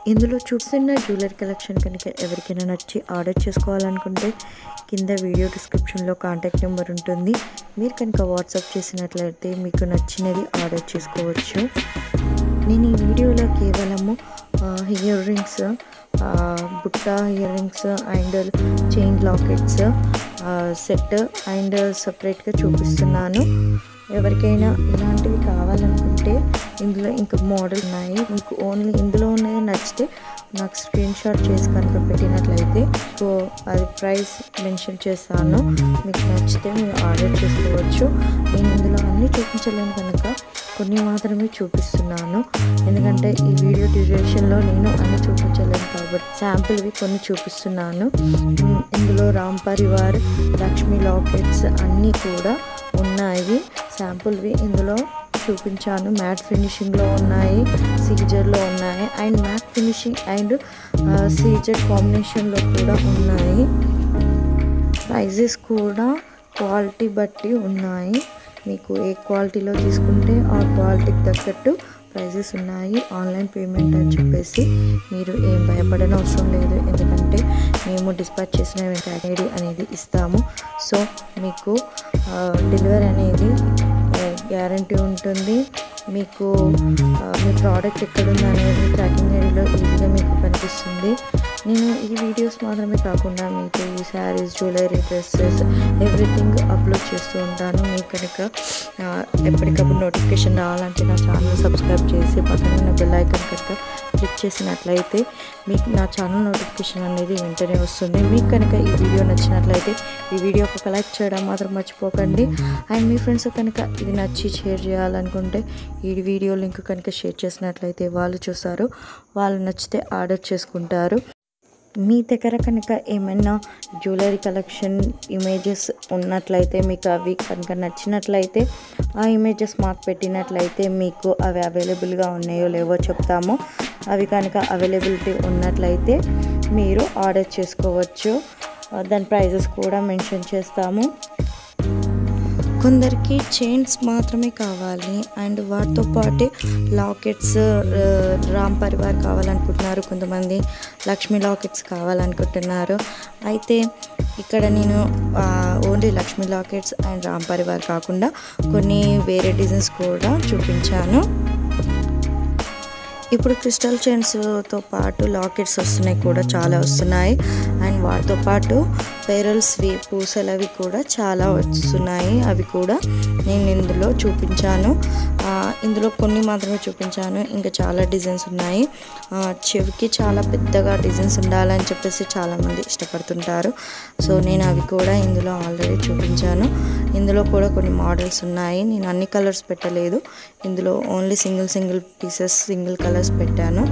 ఇందులో చూస్తున్న jewellery collection కనుక ఎవరికైనా నచ్చి ఆర్డర్ చేసుకోవాలనుకుంటే కింద వీడియో డిస్క్రిప్షన్లో కాంటాక్ట్ నెంబర్ ఉంటుంది మీరు కనుక వాట్సాప్ చేసినట్లయితే మీకు నచ్చినది ఆర్డర్ చేసుకోవచ్చు నేను ఈ వీడియోలో కేవలము ఇయర్ రింగ్స్ బుట్ట earrings and chain lockets set and సపరేట్గా చూపిస్తున్నాను ఎవరికైనా ఇలాంటివి కావాలనుకుంటే ఇందులో ఇంకా మోడల్ ఉన్నాయి మీకు ఓన్లీ ఇందులో ఉన్నది నచ్చితే నాకు స్క్రీన్ షాట్ చేసి కనుక పెట్టినట్లయితే సో అది ప్రైస్ మెన్షన్ చేస్తాను మీకు నచ్చితే మీరు ఆర్డర్ చేసుకోవచ్చు నేను ఇందులో అన్నీ చూపించలేను కనుక కొన్ని మాత్రమే చూపిస్తున్నాను ఎందుకంటే ఈ వీడియో డ్యూరేషన్లో నేను అన్ని చూపించలేను కాబట్టి శాంపుల్వి కొన్ని చూపిస్తున్నాను ఇందులో రామ్ పరివార్ లక్ష్మీ లాకెట్స్ అన్నీ కూడా ఉన్నాయి శాంపుల్వి ఇందులో చూపించాను మ్యాట్ ఫినిషింగ్లో ఉన్నాయి సీజర్లో ఉన్నాయి అండ్ మ్యాట్ ఫినిషింగ్ అండ్ సీజర్ కాంబినేషన్లో కూడా ఉన్నాయి ప్రైజెస్ కూడా క్వాలిటీ బట్టి ఉన్నాయి మీకు ఏ క్వాలిటీలో తీసుకుంటే ఆ క్వాలిటీకి తగ్గట్టు ప్రైజెస్ ఉన్నాయి ఆన్లైన్ పేమెంట్ అని చెప్పేసి మీరు ఏం భయపడని అవసరం లేదు ఎందుకంటే మేము డిస్పాచ్ చేసిన క్యాటగరీ అనేది ఇస్తాము సో మీకు డెలివరీ అనేది గ్యారంటీ ఉంటుంది మీకు మీ ప్రోడక్ట్ ఎక్కడుంది అనేది ట్రాకింగ్ ఐడిలో ఈజీగా మీకు కనిపిస్తుంది నేను ఈ వీడియోస్ మాత్రమే కాకుండా మీకు ఈ saris jewellery dresses everything upload చేస్తూ ఉంటాను మీకు కనుక ఎప్పటికప్పుడు నోటిఫికేషన్ రావాలంటే నా ఛానల్ సబ్స్క్రైబ్ చేసి పక్కన ఉన్న బెల్ ఐకన్ కనుక క్లిక్ చేసినట్లయితే మీకు నా ఛానల్ నోటిఫికేషన్ అనేది వెంటనే వస్తుంది మీకు కనుక ఈ వీడియో నచ్చినట్లయితే ఈ వీడియో ఒక లైక్ చేయడం మాత్రం మర్చిపోకండి అండ్ మీ ఫ్రెండ్స్ కనుక ఇది నచ్చి షేర్ చేయాలనుకుంటే ఈ వీడియో లింక్ కనుక షేర్ చేసినట్లయితే వాళ్ళు చూస్తారు వాళ్ళు నచ్చితే ఆర్డర్ చేసుకుంటారు మీ దగ్గర కనుక ఏమైనా జ్యువెలరీ కలెక్షన్ ఇమేజెస్ ఉన్నట్లయితే మీకు అవి కనుక నచ్చినట్లయితే ఆ ఇమేజెస్ మాకు పెట్టినట్లయితే మీకు అవి అవైలబుల్గా ఉన్నాయో లేవో చెప్తాము అవి కనుక అవైలబిలిటీ ఉన్నట్లయితే మీరు ఆర్డర్ చేసుకోవచ్చు దాని ప్రైజెస్ కూడా మెన్షన్ చేస్తాము కొందరికి చైన్స్ మాత్రమే కావాలి అండ్ వాటితో పాటే లాకెట్స్ రామ్ పరివార్ కావాలనుకుంటున్నారు కొంతమంది లక్ష్మీ లాకెట్స్ కావాలనుకుంటున్నారు అయితే ఇక్కడ నేను only Lakshmi lockets and Ram Parivar కాకుండా కొన్ని వేరే డిజైన్స్ కూడా చూపించాను ఇప్పుడు క్రిస్టల్ చైన్స్తో పాటు లాకెట్స్ వస్తున్నాయి కూడా చాలా వస్తున్నాయి అండ్ వాటితో పాటు పెరల్స్వి పూసలవి కూడా చాలా వస్తున్నాయి అవి కూడా నేను ఇందులో చూపించాను ఇందులో కొన్ని మాత్రమే చూపించాను ఇంకా చాలా డిజైన్స్ ఉన్నాయి చెవికి చాలా పెద్దగా డిజైన్స్ ఉండాలని చెప్పేసి చాలామంది ఇష్టపడుతుంటారు సో నేను అవి కూడా ఇందులో ఆల్రెడీ చూపించాను ఇందులో కూడా కొన్ని మోడల్స్ ఉన్నాయి నేను అన్ని కలర్స్ పెట్టలేదు ఇందులో only single single pieces single colours పెట్టాను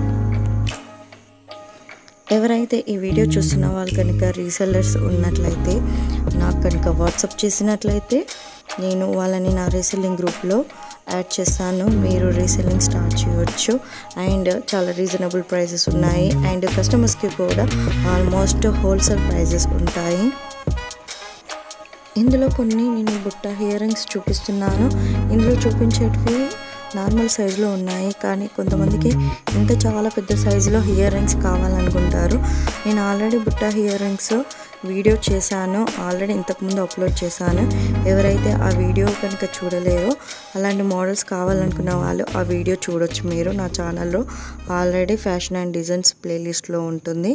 ఎవరైతే ఈ వీడియో చూస్తున్న వాళ్ళు కనుక రీసెల్లర్స్ ఉన్నట్లయితే నాకు కనుక వాట్సాప్ చేసినట్లయితే నేను వాళ్ళని నా రీసెల్లింగ్ గ్రూప్లో యాడ్ చేస్తాను మీరు రీసెల్లింగ్ స్టార్ట్ చేయవచ్చు అండ్ చాలా రీజనబుల్ ప్రైజెస్ ఉన్నాయి అండ్ కస్టమర్స్కి కూడా ఆల్మోస్ట్ హోల్సేల్ ప్రైజెస్ ఉంటాయి ఇందులో కొన్ని నేను బుట్ట ఇయర్ రింగ్స్ చూపిస్తున్నాను ఇందులో చూపించేటివి నార్మల్ సైజులో ఉన్నాయి కానీ కొంతమందికి ఇంకా చాలా పెద్ద సైజులో ఇయర్ రింగ్స్ కావాలనుకుంటారు నేను ఆల్రెడీ బుట్ట ఇయర్ రింగ్స్ వీడియో చేశాను ఆల్రెడీ ఇంతకుముందు అప్లోడ్ చేశాను ఎవరైతే ఆ వీడియో కనుక చూడలేరో అలాంటి మోడల్స్ కావాలనుకున్న వాళ్ళు ఆ వీడియో చూడొచ్చు మీరు నా ఛానల్లో ఆల్రెడీ ఫ్యాషన్ అండ్ డిజైన్స్ ప్లేలిస్ట్లో ఉంటుంది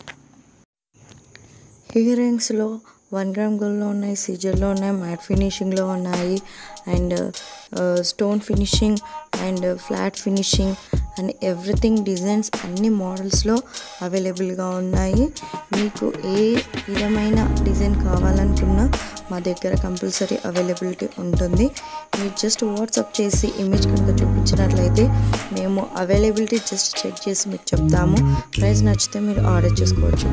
ఇయర్ రింగ్స్లో వన్ గ్రామ్ గోల్డ్లో ఉన్నాయి సీజర్లో ఉన్నాయి మ్యాట్ ఫినిషింగ్లో ఉన్నాయి and stone finishing and flat finishing and everything designs అన్ని మోడల్స్లో అవైలబుల్గా ఉన్నాయి మీకు ఏ విధమైన డిజైన్ కావాలనుకున్నా మా దగ్గర కంపల్సరీ అవైలబిలిటీ ఉంటుంది మీరు జస్ట్ వాట్సాప్ చేసి ఇమేజ్ కనుక చూపించినట్లయితే మేము అవైలబిలిటీ జస్ట్ చెక్ చేసి మీకు చెప్తాము ప్రైస్ నచ్చితే మీరు ఆర్డర్ చేసుకోవచ్చు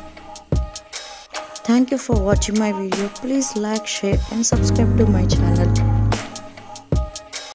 Thank you for watching my video. Please like, share and subscribe to my channel.